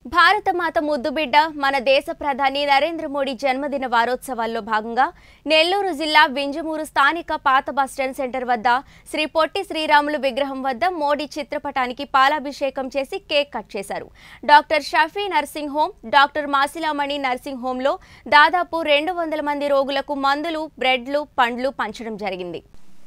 భారతమాత ముద్దుబిడ్డ మన దేశ ప్రధాని నరేంద్ర మోడీ జన్మదిన వారోత్సవాల్లో భాగంగా నెల్లూరు జిల్లా వింజమూరు స్థానిక పాత బస్టాండ్ సెంటర్ వద్ద శ్రీ పొట్టి శ్రీరాములు విగ్రహం వద్ద మోడీ చిత్రపటానికి పాలాభిషేకం చేసి కేక్ కట్ చేశారు doctor Shafi nursing home doctor Masilamani nursing హోంలో దాదాపు రెండు వందల మంది రోగులకు మందులు బ్రెడ్లు పండ్లు పంచడం జరిగింది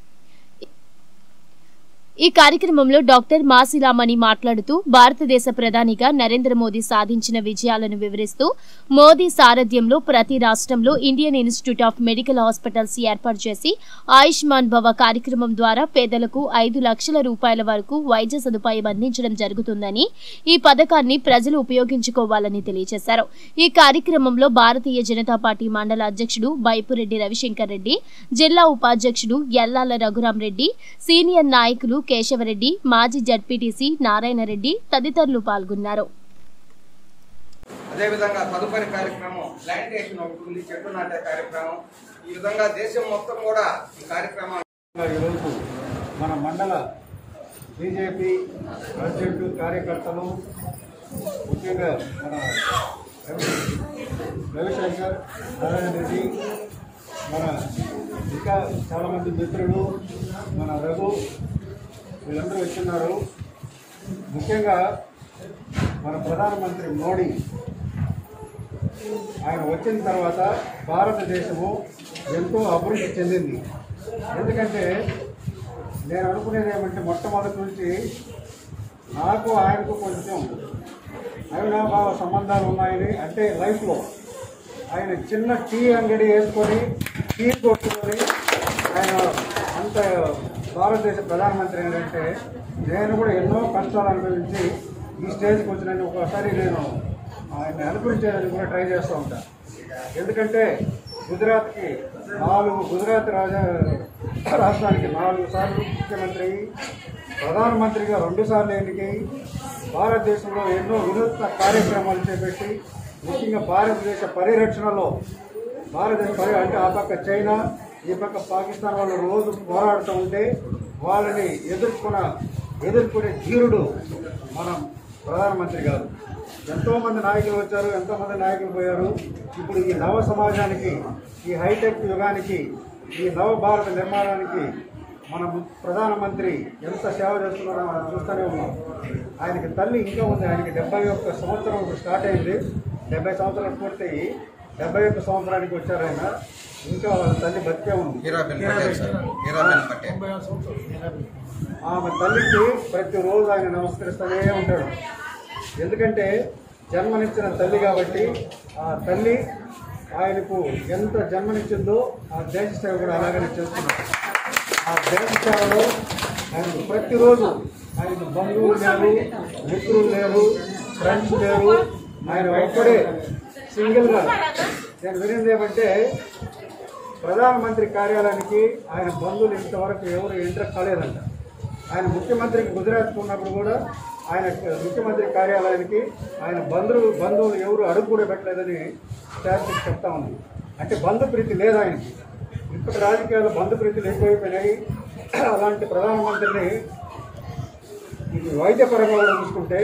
ఈ కార్యక్రమంలో డాక్టర్ మాసిలామణి మాట్లాడుతూ భారతదేశ ప్రధానిగా నరేంద్ర మోదీ సాధించిన విజయాలను వివరిస్తూ మోదీ సారథ్యంలో ప్రతి రాష్ట్రంలో Indian institute of medical hospitals ఏర్పాటు చేసి ఆయుష్మాన్ భవ కార్యక్రమం ద్వారా పేదలకు ఐదు లక్షల రూపాయల వరకు వైద్య సదుపాయం అందించడం జరుగుతుందని ఈ పథకాన్ని ప్రజలు ఉపయోగించుకోవాలని తెలియజేశారు ఈ కార్యక్రమంలో భారతీయ జనతా పార్టీ మండల అధ్యక్షుడు బైపురెడ్డి రవిశంకర్ రెడ్డి జిల్లా ఉపాధ్యక్షుడు ఎల్లాల రఘురాం రెడ్డి సీనియర్ నాయకులు కేశవరెడ్డి మాజీ జడ్పీటీసీ నారాయణరెడ్డి తదితరులు పాల్గొన్నారు అదేవిధంగా తదుపరి కార్యక్రమం ప్లాంటేషన్ ఒకటి ఉంది చెట్టు నాటే కార్యక్రమం ఈ విధంగా దేశం మొత్తం కూడా ఈ కార్యక్రమాలు ఈరోజు మన మండల బీజేపీ ప్రెసిడెంట్ కార్యకర్తలు ముఖ్యంగా మన రవి- రవిశంకర్ నారాయణ రెడ్డి మన ఇంకా చాలామంది మిత్రులు మన రఘు వీళ్ళందరూ వచ్చిన్నారు ముఖ్యంగా మన ప్రధానమంత్రి మోడీ ఆయన వచ్చిన తర్వాత భారతదేశము ఎంతో అభివృద్ధి చెందింది ఎందుకంటే నేను అనుకునేది ఏమంటే మొట్టమొదటి నుంచి నాకు ఆయనకు కొంచెం అవినాభావ సంబంధాలు ఉన్నాయని అంటే లైఫ్లో ఆయన చిన్న టీ అంగడి వేసుకొని టీ కొట్టుకొని ఆయన అంత భారతదేశ ప్రధానమంత్రి ఏంటంటే నేను కూడా ఎన్నో కష్టాలు అనుభవించి ఈ స్టేజ్కి వచ్చినట్టు ఒకసారి నేను ఆయన అనుభవించేదానికి కూడా ట్రై చేస్తూ ఉంటాను ఎందుకంటే గుజరాత్కి నాలుగు గుజరాత్ రాజా రాష్ట్రానికి నాలుగు సార్లు ముఖ్యమంత్రి ప్రధానమంత్రిగా రెండు సార్లు ఎన్నికై భారతదేశంలో ఎన్నో వినూత్న కార్యక్రమాలు చేపట్టి ముఖ్యంగా భారతదేశ పరిరక్షణలో భారతదేశ పరి అంటే ఆ పక్క చైనా ఈ పక్క పాకిస్తాన్ వాళ్ళు రోజు పోరాడుతూ ఉంటే వాళ్ళని ఎదుర్కొన్న ఎదుర్కొనే ధీరుడు మన ప్రధానమంత్రి గారు ఎంతో మంది నాయకులు వచ్చారు ఎంతో మంది నాయకులు పోయారు ఇప్పుడు ఈ నవ సమాజానికి ఈ హైటెక్ యుగానికి ఈ నవ భారత నిర్మాణానికి మన ము- ప్రధానమంత్రి ఎంత సేవ చేస్తున్నారో మనం చూస్తూనే ఉన్నాం ఆయనకి తల్లి ఇంకా ఉంది ఆయనకి డెబ్బై ఒక్క సంవత్సరం ఇప్పుడు స్టార్ట్ అయింది డెబ్బై సంవత్సరాలు పూర్తయి డెబ్బై ఒక్క సంవత్సరానికి వచ్చారు ఆయన ఇంకా వాళ్ళ తల్లి బతికే ఉంది హీరాబెన్ పటేల్ సార్ హీరాబెన్ పటేల్ ఆమె తల్లికి ప్రతిరోజు ఆయన నమస్కరిస్తూనే ఉంటాడు ఎందుకంటే జన్మనిచ్చిన తల్లి కాబట్టి ఆ తల్లి ఆయనకు ఎంత జన్మనిచ్చిందో ఆ దేశ సేవ కూడా అలాగనే చేస్తున్నాడు ఆ దేశ సేవలో ఆయనకు ప్రతిరోజు ఆయనకు బంధువులు లేరు మిత్రులు లేరు ఫ్రెండ్స్ లేరు ఆయన ఒక్కడే సింగిల్గా నేను వినింది ఏమంటే ప్రధానమంత్రి కార్యాలయానికి ఆయన బంధువులు ఇంతవరకు ఎవరు ఎంటర్ కాలేదంట ఆయన ముఖ్యమంత్రికి గుజరాత్కు ఉన్నప్పుడు కూడా ఆయన ముఖ్యమంత్రి కార్యాలయానికి ఆయన బంధువులు బంధువులు ఎవరు అడుగు కూడా పెట్టలేదని స్టాటిస్టిక్స్ చెప్తా ఉంది అంటే బంధుప్రీతి లేదు ఆయనకి ఇప్పటి రాజకీయాల్లో బంధుప్రీతులు ఎక్కువైపోయినాయి అలాంటి ప్రధానమంత్రిని ఇది వైద్యపరంగా కూడా చూసుకుంటే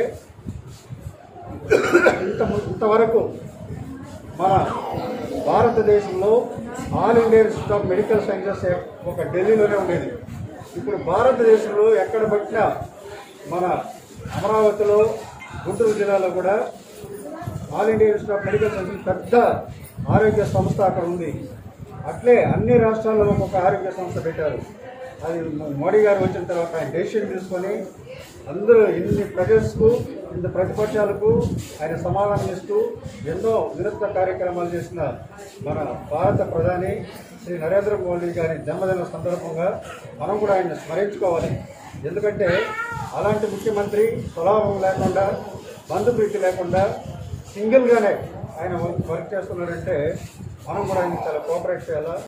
ఇంత ఇంతవరకు మన భారతదేశంలో all India institute of medical sciences ఒక ఢిల్లీలోనే ఉండేది ఇప్పుడు భారతదేశంలో ఎక్కడ పట్టినా మన అమరావతిలో గుంటూరు జిల్లాలో కూడా all India institute of medical sciences పెద్ద ఆరోగ్య సంస్థ అక్కడ ఉంది అట్లే అన్ని రాష్ట్రాల్లో ఒక్కొక్క ఆరోగ్య సంస్థ పెట్టారు అది మోడీ గారు వచ్చిన తర్వాత ఆయన డెసిషన్ తీసుకొని అందరూ ఇన్ని ప్రజెస్కు ఇంత ప్రతిపక్షాలకు ఆయన సమాధానం ఇస్తూ ఎన్నో వినూత్న కార్యక్రమాలు చేసిన మన భారత ప్రధాని శ్రీ నరేంద్ర మోడీ గారి జన్మదిన సందర్భంగా మనం కూడా ఆయన స్మరించుకోవాలి ఎందుకంటే అలాంటి ముఖ్యమంత్రి స్వలాభం లేకుండా బంధుప్రీతి లేకుండా సింగిల్గానే ఆయన వర్క్ వర్క్ చేస్తున్నాడంటే మనం కూడా ఆయన చాలా కోఆపరేట్ చేయాలా